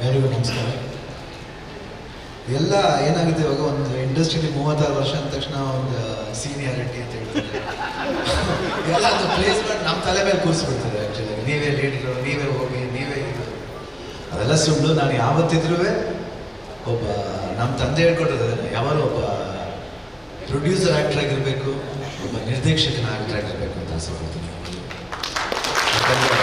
ಎಲ್ಲರಿಗೂ ನಮಸ್ಕಾರ ಎಲ್ಲ ಏನಾಗುತ್ತೆ ಇವಾಗ ಒಂದು ಇಂಡಸ್ಟ್ರಿಲಿ ಮೂವತ್ತಾರು ವರ್ಷ ಅಂದ ತಕ್ಷಣ ಒಂದು ಸೀನಿಯಾರಿಟಿ ಅಂತ ಹೇಳ್ತಾರೆ ಎಲ್ಲ ಒಂದು ಪ್ಲೇಸ್ಮೆಂಟ್ ನಮ್ಮ ತಲೆ ಮೇಲೆ ಕೂರಿಸ್ಬಿಡ್ತಾರೆ ಆ್ಯಕ್ಚುಲಿ ನೀವೇ ಲೀಡ್ರು ನೀವೇ ಹೋಗಿ ನೀವೇ ಇದು ಅದೆಲ್ಲ ಸುಳ್ಳು ನಾನು ಯಾವತ್ತಿದ್ರೂ ಒಬ್ಬ ನಮ್ಮ ತಂದೆ ಹೇಳ್ಕೊಟ್ಟಿದ್ದಾರೆ ಯಾವಾಗ ಒಬ್ಬ ಪ್ರೊಡ್ಯೂಸರ್ ಆ್ಯಕ್ಟರ್ ಆಗಿರಬೇಕು ಒಬ್ಬ ನಿರ್ದೇಶಕನ ಆ್ಯಕ್ಟರ್ ಆಗಿರಬೇಕು ಅಂತ ಆಸೆ ಪಡ್ತೀನಿ ಯಾಕಂದ್ರೆ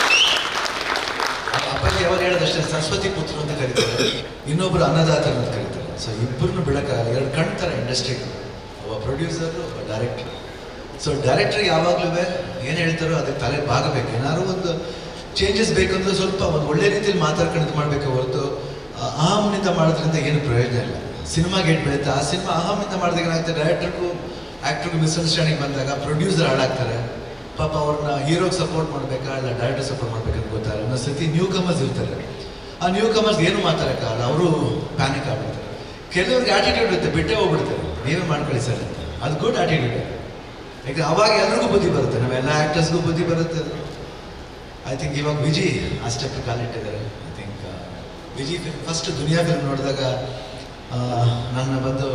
ಅಪ್ಪಾಜಿ ಯಾವಾಗ ಹೇಳೋದಷ್ಟೇ ಸರಸ್ವತಿ ಪುತ್ರ ಅಂತ ಕರೀತಾರೆ ಇನ್ನೊಬ್ರು ಅನ್ನದಾತ ಅಂತ ಕರೀತಾರೆ ಸೊ ಇಬ್ಬರನ್ನು ಬಿಡಕ್ಕಾಗಲ್ಲ ಎರಡು ಕಣ್ತರ ಇಂಡಸ್ಟ್ರಿ ಒಬ್ಬ ಪ್ರೊಡ್ಯೂಸರ್ ಒಬ್ಬ ಡೈರೆಕ್ಟರ್ ಸೊ ಡೈರೆಕ್ಟರ್ ಯಾವಾಗಲೂ ಏನು ಹೇಳ್ತಾರೋ ಅದಕ್ಕೆ ತಲೆ ಬಾಗಬೇಕು ಏನಾದ್ರು ಒಂದು ಚೇಂಜಸ್ ಬೇಕಂದ್ರೆ ಸ್ವಲ್ಪ ಒಂದು ಒಳ್ಳೆ ರೀತಿಯಲ್ಲಿ ಮಾತಾಡ್ಕೊಂಡು ಇದು ಮಾಡಬೇಕು ಹೊರತು ಆ, ಅಹಂನಿಂದ ಮಾಡೋದ್ರಿಂದ ಏನು ಪ್ರಯೋಜನ ಇಲ್ಲ ಸಿನಿಮಾ ಗೇಟ್ ಬೆಳೀತಾ ಆ ಸಿನಿಮಾ ಅಹಂನಿಂದ ಮಾಡಿದಾಗ ಏನಾಗುತ್ತೆ ಡೈರೆಕ್ಟರ್ಗೂ ಆ್ಯಕ್ಟ್ರಿಗೂ ಮಿಸ್ಅಂಡರ್ಸ್ಟ್ಯಾಂಡಿಂಗ್ ಬಂದಾಗ ಪ್ರೊಡ್ಯೂಸರ್ ಹಾಳಾಗ್ತಾರೆ ಪಾಪ ಅವ್ರನ್ನ ಹೀರೋಗೆ ಸಪೋರ್ಟ್ ಮಾಡಬೇಕಾ ಇಲ್ಲ ಡೈರೆಕ್ಟರ್ ಸಪೋರ್ಟ್ ಮಾಡ್ಬೇಕಂತ ಗೊತ್ತಾಗಲ್ಲ ಒಂದೊಂದು ಸತಿ ನ್ಯೂ ಕಮರ್ಸ್ ಇರ್ತಾರೆ ಆ ನ್ಯೂ ಕಮರ್ಸ್ ಏನು ಮಾತಾಡೋಕ್ಕಾಗಲ್ಲ ಅವರು ಪ್ಯಾನಿಕ್ ಆಗ್ಬಿಡ್ತಾರೆ ಕೆಲವ್ರಿಗೆ ಆಟಿಟ್ಯೂಡ್ ಇರುತ್ತೆ ಬಿಟ್ಟೇ ಹೋಗ್ಬಿಡ್ತಾರೆ ನೀವೇ ಮಾಡ್ಕೊಳ್ಳಿ ಸರ್ ಅಂತ ಅದು ಗುಡ್ ಆಟಿಟ್ಯೂಡ್ ಯಾಕೆ ಅವಾಗ ಎಲ್ರಿಗೂ ಬುದ್ಧಿ ಬರುತ್ತೆ ನಾವೆಲ್ಲ ಆ್ಯಕ್ಟರ್ಸ್ಗೂ ಬುದ್ಧಿ ಬರುತ್ತೆ ಐ ಥಿಂಕ್ ಇವಾಗ ವಿಜಿ ಆ ಸ್ಟೆಪ್ ಕಾಲಿಟ್ಟಿದ್ದಾರೆ I think Viji film first Duniya film ನೋಡಿದಾಗ ಆ, ನನ್ನ ಬಂದು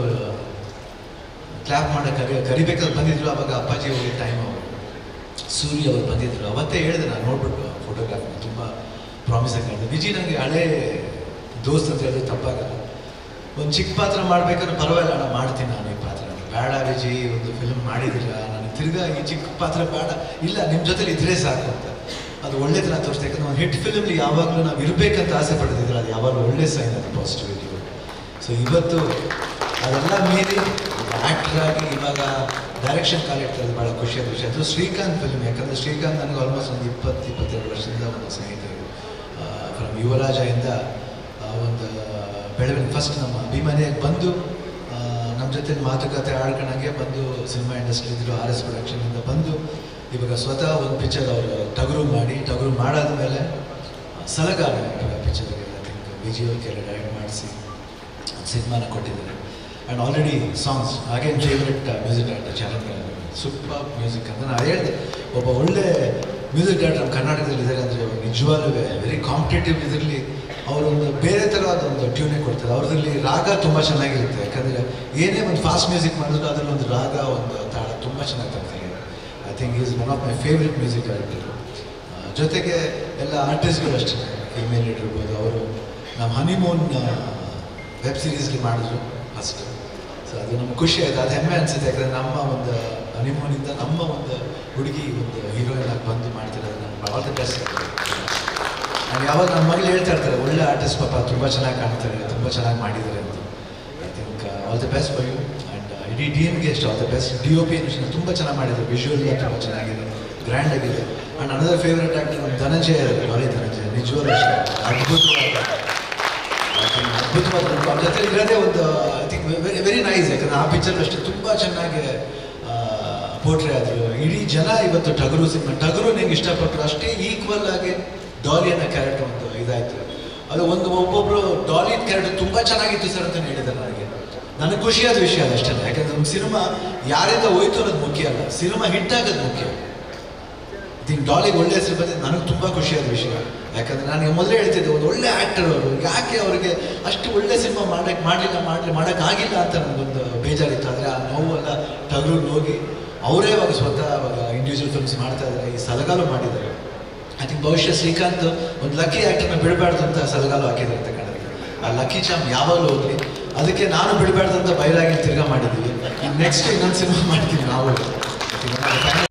ಕ್ಲಾಪ್ ಮಾಡೋಕೆ ಕರಿ ಕರಿಬೇಕಾದ್ರೆ ಬಂದಿದ್ರು ಅವಾಗ ಅಪ್ಪಾಜಿ ಹೋಗಿ ಟೈಮ್ ಅವರು ಸೂರ್ಯ ಅವರು ಬಂದಿದ್ರು ಅವತ್ತೇ ಹೇಳಿದೆ ನಾನು ನೋಡ್ಬಿಟ್ಟು ಫೋಟೋಗ್ರಾಫಿ ತುಂಬ ಪ್ರಾಮಿಸಿಂಗ್ ಕಾಣಿದೆ ವಿಜಿ ನನಗೆ ಹಳೇ ದೋಸ್ತ್ ಅಂತ ಹೇಳಿದ್ರೆ ತಪ್ಪಾಗಲ್ಲ ಒಂದು ಚಿಕ್ಕ ಪಾತ್ರ ಮಾಡ್ಬೇಕಾದ್ರೆ ಪರವಾಗಿಲ್ಲ ನಾನು ಮಾಡ್ತೀನಿ ನಾನು ಈ ಪಾತ್ರ ಬೇಡ ವಿಜಿ ಒಂದು ಫಿಲ್ಮ್ ಮಾಡಿದಿರ ನಾನು ತಿರ್ಗಾ ಈ ಚಿಕ್ಕ ಪಾತ್ರ ಬೇಡ ಇಲ್ಲ ನಿಮ್ಮ ಜೊತೆಲಿ ಇದ್ರೆ ಸಾಕು ಅಂತ ಅದು ಒಳ್ಳೆತನ ತೋರಿಸ್ತಾ ಯಾಕಂದ್ರೆ ಒಂದು ಹಿಟ್ ಫಿಲ್ಮ್ಲಿ ಯಾವಾಗಲೂ ನಾವು ಇರಬೇಕಂತ ಆಸೆ ಪಡ್ತಿದ್ರೆ ಅದು ಯಾವಾಗಲೂ ಒಳ್ಳೆ ಸೈನ್ ಅದು ಪಾಸಿಟಿವಿಟಿ ಸೊ ಇವತ್ತು ಅದೆಲ್ಲ ಮೀರಿ ಆ್ಯಕ್ಟರ್ ಆಗಿ ಇವಾಗ ಡೈರೆಕ್ಷನ್ ಕಾಲಿಡ್ತಾರೆ ಭಾಳ ಖುಷಿಯಾದ ವಿಷಯ ಅದು ಶ್ರೀಕಾಂತ್ ಫಿಲ್ಮ್ ಯಾಕಂದರೆ ಶ್ರೀಕಾಂತ್ ನನಗೆ ಆಲ್ಮೋಸ್ಟ್ ಒಂದು ಇಪ್ಪತ್ತು ಇಪ್ಪತ್ತೆರಡು ವರ್ಷದಿಂದ ಒಂದು ಸ್ನೇಹಿತರು ಫ್ರಮ್ ಯುವರಾಜದಿಂದ ಆ, ಒಂದು ಬೆಳವಣಿಗೆ ಫಸ್ಟ್ ನಮ್ಮ ಅಭಿಮಾನಿಯಾಗಿ ಬಂದು ಆ, ನಮ್ಮ ಜೊತೆ ಮಾತುಕತೆ ಆಡ್ಕೊಂಡಂಗೆ ಬಂದು ಸಿನಿಮಾ ಇಂಡಸ್ಟ್ರಿ ಇದ್ರು ಆರ್ ಎಸ್ ಪ್ರೊಡಕ್ಷನಿಂದ ಬಂದು ಇವಾಗ ಸ್ವತಃ ಒಂದು ಪಿಕ್ಚರ್ ಅವರು ಟಗರು ಮಾಡಿ ಟಗರು ಮಾಡಾದ್ಮೇಲೆ ಸಲಗಾರ ಇವಾಗ ಪಿಕ್ಚರ್ಗೆ ಐ ಥಿಂಕ್ ವಿಜಯ್ ಕೆಲ ಡೈರೆಕ್ಟ್ ಮಾಡಿಸಿ ಸಿನಿಮಾನ ಕೊಟ್ಟಿದ್ದಾರೆ ಆ್ಯಂಡ್ ಆಲ್ರೆಡಿ ಸಾಂಗ್ಸ್ ಹಾಗೆ favourite music director Charan super music ಅಂತ ನಾನು ಹೇಳಿದೆ ಒಬ್ಬ ಒಳ್ಳೆ ಮ್ಯೂಸಿಕ್ ಡೈರೆಕ್ಟರ್ ನಮ್ಮ ಕರ್ನಾಟಕದಲ್ಲಿ ಇದ್ದಾರೆ ಅಂದರೆ ನಿಜವಾಗ್ಲೂ ವೆರಿ ಕಾಂಪಿಟೇಟಿವ್ ಇದರಲ್ಲಿ ಅವರೊಂದು ಬೇರೆ ಥರವಾದ ಒಂದು ಟ್ಯೂನೇ ಕೊಡ್ತಾರೆ ಅವ್ರದ್ರಲ್ಲಿ ರಾಗ ತುಂಬ ಚೆನ್ನಾಗಿರುತ್ತೆ ಯಾಕಂದರೆ ಏನೇ ಒಂದು ಫಾಸ್ಟ್ ಮ್ಯೂಸಿಕ್ ಮಾಡಿದ್ರು ಅದರಲ್ಲಿ ಒಂದು ರಾಗ ಒಂದು ತಾಳ ತುಂಬ ಚೆನ್ನಾಗಿ ತರ್ತಾರೆ I think is one of my favourite music director ಜೊತೆಗೆ ಎಲ್ಲ ಆರ್ಟಿಸ್ಟ್ಗಳು ಅಷ್ಟೇ ಫಿಲ್ಮೇಲ್ ಇರ್ಬೋದು ಅವರು ನಮ್ಮ ಹನಿಮೂನ್ ವೆಬ್ ಸೀರೀಸ್ಲಿ ಮಾಡಿದ್ರು ಫಸ್ಟ್ ಸೊ ಅದು ನಮ್ಗೆ ಖುಷಿ ಆಯ್ತು ಅದು ಹೆಮ್ಮೆ ಅನಿಸುತ್ತೆ ಯಾಕಂದರೆ ನಮ್ಮ ಒಂದು ಹನಿಮೂನಿಂದ ನಮ್ಮ ಒಂದು ಹುಡುಗಿ ಒಂದು ಹೀರೋಯಿನ್ ಆಗಿ ಬಂದು ಮಾಡ್ತಿರೋದು ನಮ್ಗೆ ಆಲ್ ದ ಬೆಸ್ಟ್ ನಾನು ಯಾವಾಗ ನಮ್ಮ ಮಗಳು ಹೇಳ್ತಾ ಇರ್ತಾರೆ ಒಳ್ಳೆ ಆರ್ಟಿಸ್ಟ್ ಪಾಪ ತುಂಬ ಚೆನ್ನಾಗಿ ಕಾಣ್ತಾರೆ ತುಂಬ ಚೆನ್ನಾಗಿ ಮಾಡಿದ್ದಾರೆ ಅಂತ I think all the best for you and ಇಡೀ ಟೀಮ್ಗೆ ಎಷ್ಟು all the best D O P ತುಂಬ ಚೆನ್ನಾಗಿ ಮಾಡಿದ್ದಾರೆ ವಿಜುವಲ್ ತುಂಬ ಚೆನ್ನಾಗಿದೆ ಗ್ರ್ಯಾಂಡ್ ಆಗಿದೆ ಆ್ಯಂಡ್ ಅನದರ್ ಫೇವ್ರೆಟ್ ಆ್ಯಕ್ಟರ್ ನಮ್ಮ ಧನಂಜಯ ಬಾಲಿ ಧನಂಜಯ ನಿಜವಾಗ್ಲೂ ಅಷ್ಟೇ ಅದ್ಭುತವಾದ ಅದ್ಭುತವಾದ ಅವ್ರ ಜೊತೆ ಇರೋದೇ ಒಂದು I think very very nice ಯಾಕಂದ್ರೆ ಆ ಪಿಕ್ಚರ್ ಅಷ್ಟೇ ತುಂಬ ಚೆನ್ನಾಗಿ ಪೋಟ್ರೆ ಆದರು ಇಡೀ ಜನ ಇವತ್ತು ಟಗರು ಸಿನಿಮಾ ಟಗರು ನಂಗೆ ಇಷ್ಟಪಟ್ಟರು ಅಷ್ಟೇ ಈಕ್ವಲ್ ಆಗಿ ಡಾಲಿ ಅನ್ನೋ ಕ್ಯಾರೆಕ್ಟರ್ ಒಂದು ಇದಾಯ್ತು ಅದು ಒಂದು ಒಬ್ಬೊಬ್ರು ಡಾಲಿ ಕ್ಯಾರೆಕ್ಟರ್ ತುಂಬ ಚೆನ್ನಾಗಿತ್ತು ಸರ್ ಅಂತ ಹೇಳಿದ್ದಾರೆ ನನಗೆ ನನಗೆ ಖುಷಿಯಾದ ವಿಷಯ ಅದು ಅಷ್ಟೇ ಯಾಕಂದ್ರೆ ನಮ್ಮ ಸಿನಿಮಾ ಯಾರಿಂದ ಹೋಯ್ತು ಅನ್ನೋದು ಮುಖ್ಯ ಅಲ್ಲ ಸಿನಿಮಾ ಹಿಟ್ ಆಗೋದು ಮುಖ್ಯ ಥಿಂಕ್ ಡಾಲಿಗೆ ಒಳ್ಳೆ ಹೆಸರು ಬಂದಿದ್ದು ನನಗೆ ತುಂಬ ಖುಷಿಯಾದ ವಿಷಯ ಯಾಕಂದ್ರೆ ನಾನು ಮೊದಲೇ ಹೇಳ್ತಿದ್ದೆ ಒಂದು ಒಳ್ಳೆ ಆ್ಯಕ್ಟರ್ ಅವರು ಯಾಕೆ ಅವರಿಗೆ ಅಷ್ಟು ಒಳ್ಳೆ ಸಿನಿಮಾ ಮಾಡಕ್ಕೆ ಮಾಡಲಿಲ್ಲ ಮಾಡಲಿ ಮಾಡೋಕ್ಕಾಗಿಲ್ಲ ಅಂತ ನನಗೊಂದು ಬೇಜಾರಿತ್ತು ಆದರೆ ಆ ನೋವೆಲ್ಲ ಟಗರಿಗೆ ಹೋಗಿ ಅವರೇ ಇವಾಗ ಸ್ವತಃ ಅವಾಗ ಇಂಡಿವಿಜುವಲ್ ಫಿಲ್ಮ್ಸ್ ಮಾಡ್ತಾ ಇದ್ದಾರೆ ಈ ಸಲಗಾಲು ಮಾಡಿದ್ದಾರೆ ಐ ಥಿಂಕ್ ಬಹುಶಃ ಶ್ರೀಕಾಂತ್ ಒಂದು ಲಕ್ಕಿ ಆ್ಯಕ್ಟರ್ನ ಬಿಡಬಾರ್ದು ಅಂತ ಸಲಗಾಲು ಹಾಕಿದ್ದಾರೆ ಅಂತ ಕಾಣುತ್ತೆ ಆ ಲಕ್ಕಿ ಚಾಮ್ ಯಾವಾಗಲೂ ಹೋಗ್ಲಿ ಅದಕ್ಕೆ ನಾನು ಬಿಡಬಾರ್ದು ಅಂತ ಬಯಲಾಗಿ ತಿರ್ಗಾ ಮಾಡಿದ್ದೀವಿ ನೆಕ್ಸ್ಟ್ ಇನ್ನೊಂದು ಸಿನಿಮಾ ಮಾಡ್ತೀವಿ ನಾವು